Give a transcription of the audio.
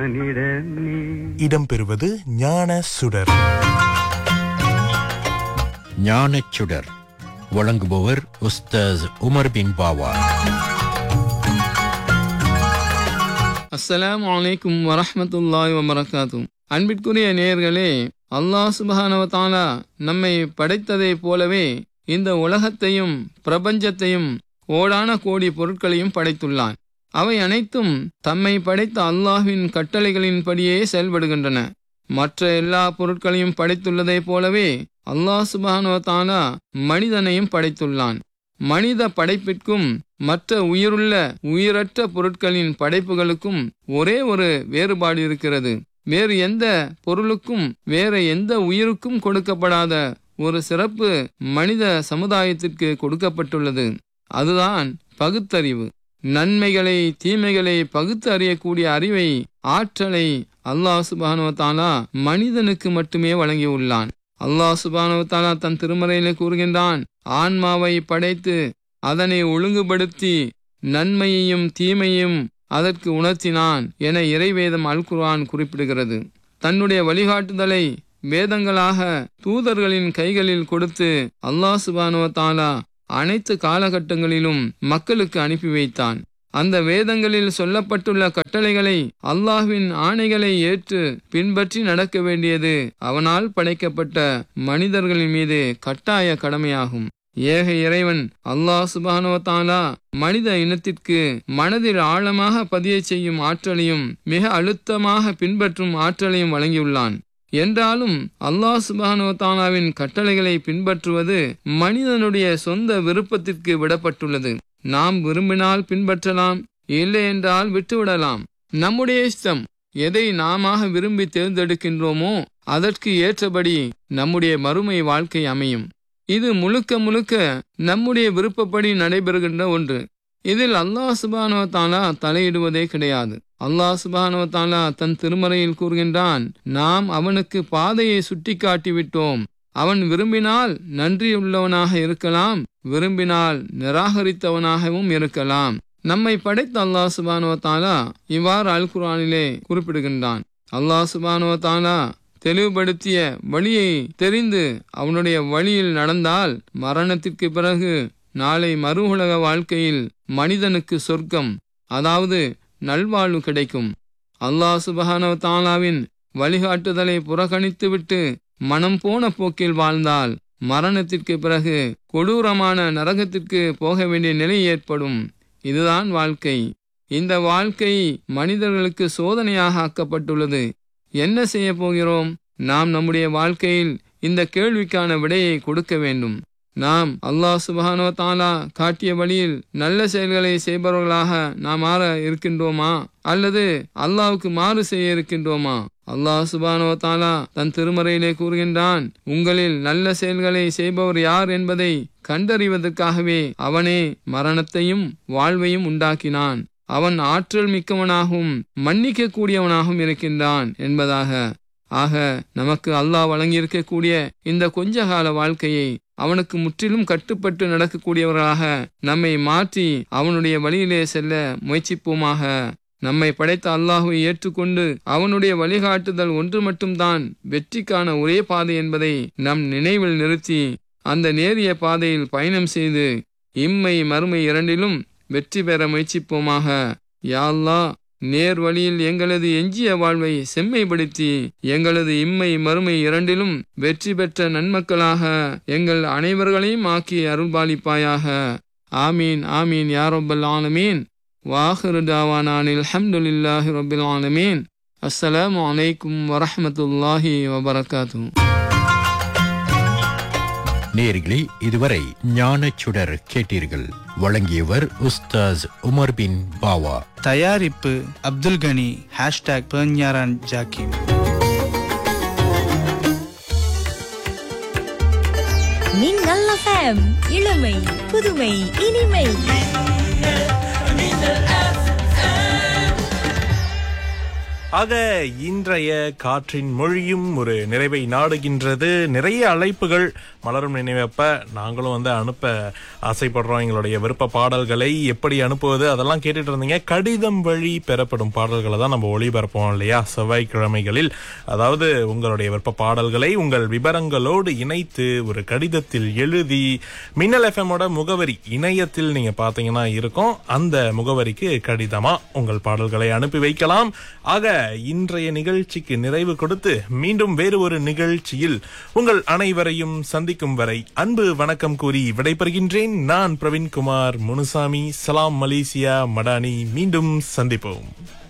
மானிடனே இடம்பெறுவது ஞான சுடர் ஞானச்சுடர் வழங்குபவர் உஸ்தாஸ் உமர் பின் பாவா அஸ்ஸலாமு அலைக்கும் வரஹ்மத்துல்லாஹி வபரகாத்தும் அன்பிற்குரிய நேயர்களே அல்லாஹ் சுப்ஹானஹு வ தஆலா நம்மை படைத்ததைப் போலவே இந்த உலகத்தையும் பிரபஞ்சத்தையும் கோடான கோடி பொருட்களையும் படைத்துள்ளான் அவை அனைத்தும் தம்மை படைத்த அல்லாஹ்வின் கட்டளைகளின்படியே செயல்படுகின்றன மற்ற எல்லா பொருட்களையும் படைத்துள்ளதைப் போலவே அல்லாஹ் சுப்ஹானஹு வ தஆலா மனிதனையும் படைத்துள்ளான் மனித படைப்பிற்கும் மற்ற உயிருள்ள உயிரற்ற பொருட்களின் படைப்புகளுக்கும் ஒரே ஒரு வேறுபாடு இருக்கிறது வேறு எந்த பொருளுக்கும் வேற எந்த உயிருக்கும் கொடுக்கப்படாத ஒரு சிறப்பு மனித சமுதாயத்திற்கு கொடுக்கப்பட்டுள்ளது அதுதான் பகுத்தறிவு நன்மைகளை தீமைகளை பகுத்து அறியக்கூடிய அறிவை ஆற்றலை அல்லாஹ் சுபானுவத்தாலா மனிதனுக்கு மட்டுமே வழங்கியுள்ளான் அல்லாஹ் சுபானுவத்தாலா தன் திருமறையிலே கூறுகின்றான் ஆன்மாவை படைத்து அதனை ஒழுங்குபடுத்தி நன்மையையும் தீமையும் அதற்கு உணர்த்தினான் என இறைவேதம் அல் குர்ஆன் குறிப்பிடுகிறது தன்னுடைய வழிகாட்டுதலை வேதங்களாக தூதர்களின் கைகளில் கொடுத்து அல்லாஹ் சுபானுவ தாலா அனைத்து காலகட்டங்களிலும் மக்களுக்கு அனுப்பி வைத்தான் அந்த வேதங்களில் சொல்லப்பட்டுள்ள கட்டளைகளை அல்லாஹ்வின் ஆணைகளை ஏற்று பின்பற்றி நடக்க வேண்டியது அவனால் படைக்கப்பட்ட மனிதர்களின் மீது கட்டாய கடமையாகும் ஏக இறைவன் அல்லாஹ் சுபானுவத்தாலா மனித இனத்திற்கு மனதில் ஆழமாக பதிய செய்யும் ஆற்றலையும் மிக அழுத்தமாக பின்பற்றும் ஆற்றலையும் வழங்கியுள்ளான் என்றாலும் அல்லாஹ் சுபானுவத்தாலாவின் கட்டளைகளை பின்பற்றுவது மனிதனுடைய சொந்த விருப்பத்திற்கு விடப்பட்டுள்ளது நாம் விரும்பினால் பின்பற்றலாம் இல்லை என்றால் விட்டுவிடலாம் நம்முடைய இஷ்டம் எதை நாம விரும்பி தேர்ந்தெடுக்கின்றோமோ அதற்கு ஏற்றபடி நம்முடைய மறுமை வாழ்க்கை அமையும் இது முழுக்க முழுக்க நம்முடைய விருப்பப்படி நடைபெறுகின்ற ஒன்று இதில் அல்லாஹ் சுபானுவத்தாலா தலையிடுவதே கிடையாது அல்லாஹ் சுபானுவத்தாலா தன் திருமறையில் கூறுகின்றான் நாம் அவனுக்கு பாதையை சுட்டி காட்டிவிட்டோம் அவன் விரும்பினால் நன்றியுள்ளவனாக இருக்கலாம் விரும்பினால் நிராகரித்தவனாகவும் இருக்கலாம் நம்மை படைத்த அல்லாஹ் சுபானுவத்தாலா இவ்வாறு அல் குரானிலே குறிப்பிடுகின்றான் அல்லாஹ் சுபானுவத்தாலா தெளிவுபடுத்திய வழியை தெரிந்து அவனுடைய வழியில் நடந்தால் மரணத்திற்கு பிறகு நாளை மறு உலக வாழ்க்கையில் மனிதனுக்கு சொர்க்கம் அதாவது நல்வாழ்வு கிடைக்கும் அல்லாஹ் சுபஹானவ தாலாவின் வழிகாட்டுதலை புறக்கணித்துவிட்டு மனம் போன போக்கில் வாழ்ந்தால் மரணத்திற்கு பிறகு கொடூரமான நரகத்திற்கு போக வேண்டிய நிலை ஏற்படும் இதுதான் வாழ்க்கை இந்த வாழ்க்கை மனிதர்களுக்கு சோதனையாக ஆக்கப்பட்டுள்ளது என்ன செய்ய போகிறோம் நாம் நம்முடைய வாழ்க்கையில் இந்த கேள்விக்கான விடையை கொடுக்க வேண்டும் நாம் அல்லாஹ் சுபஹானோ தாலா காட்டிய வழியில் நல்ல செயல்களை செய்பவர்களாக நாம் மாற இருக்கின்றோமா அல்லது அல்லாவுக்கு மாறு செய்ய இருக்கின்றோமா அல்லாஹ் சுபானோ தாலா தன் திருமறையிலே கூறுகின்றான் உங்களில் நல்ல செயல்களை செய்பவர் யார் என்பதை கண்டறிவதற்காகவே அவனே மரணத்தையும் வாழ்வையும் உண்டாக்கினான் அவன் ஆற்றல் மிக்கவனாகவும் மன்னிக்க கூடியவனாகவும் இருக்கின்றான் என்பதாக ஆக நமக்கு அல்லாஹ் வழங்கியிருக்கக்கூடிய இந்த கொஞ்ச கால வாழ்க்கையை அவனுக்கு முற்றிலும் கட்டுப்பட்டு நடக்கக்கூடியவர்களாக நம்மை மாற்றி அவனுடைய வழியிலே செல்ல முயற்சிப்போமாக நம்மை படைத்த அல்லாஹுவை ஏற்றுக்கொண்டு அவனுடைய வழிகாட்டுதல் ஒன்று மட்டும்தான் வெற்றிக்கான ஒரே பாதை என்பதை நம் நினைவில் நிறுத்தி அந்த நேரிய பாதையில் பயணம் செய்து இம்மை மறுமை இரண்டிலும் வெற்றி பெற முயற்சிப்போமாக யா அல்லாஹ் நேர் வழியில் எங்களது எஞ்சிய வாழ்வை செம்மைப்படுத்தி எங்களது இம்மை மறுமை இரண்டிலும் வெற்றி பெற்ற நன்மக்களாக எங்கள் அனைவர்களையும் ஆக்கி அருள்பாலிப்பாயாக ஆமீன் ஆமீன் யா ரப்பல் ஆலமீன் வாஹிரு தாவானானில் அல்ஹம்துலில்லாஹி ரப்பில் ஆலமீன் அஸ்ஸலாமு அலைக்கும் வரஹ்மத்துல்லாஹி வபரகாத்துஹு நேர்களே இதுவரை ஞானச்சுடர் கேட்டீர்கள் வழங்கியவர் உஸ்தாஸ் உமர் பின் பாவா தயாரிப்பு அப்துல் கனி ஹேஷ்டாக் பெர்ஞாரான் ஜாக்கிம் மின்னல் FM இளமை புதுமை இனிமை ஆக இன்றைய காற்றின் மொழியும் ஒரு நிறைவை நாடுகின்றது நிறைய அழைப்புகள் மலரும் நினைவப்ப நாங்களும் வந்து அனுப்ப ஆசைப்படுறோம் எங்களுடைய விருப்ப பாடல்களை எப்படி அனுப்புவது அதெல்லாம் கேட்டுட்டு இருந்தீங்க கடிதம் வழி பெறப்படும் பாடல்களை தான் நம்ம ஒளிபரப்போம் இல்லையா செவ்வாய்க்கிழமைகளில் அதாவது உங்களுடைய விருப்ப பாடல்களை உங்கள் விவரங்களோடு இணைத்து ஒரு கடிதத்தில் எழுதி மின்னல் எஃப்எம்மோட முகவரி இணையத்தில் நீங்க பாத்தீங்கன்னா இருக்கும் அந்த முகவரிக்கு கடிதமா உங்கள் பாடல்களை அனுப்பி வைக்கலாம் ஆக இன்றைய நிகழ்ச்சிக்கு நிறைவு கொடுத்து மீண்டும் வேறு ஒரு நிகழ்ச்சியில் உங்கள் அனைவரையும் சந்திக்கும் வரை அன்பு வணக்கம் கூறி விடைபெறுகின்றேன் நான் பிரவீன்குமார் முனுசாமி சலாம் மலேசியா மடானி மீண்டும் சந்திப்போம்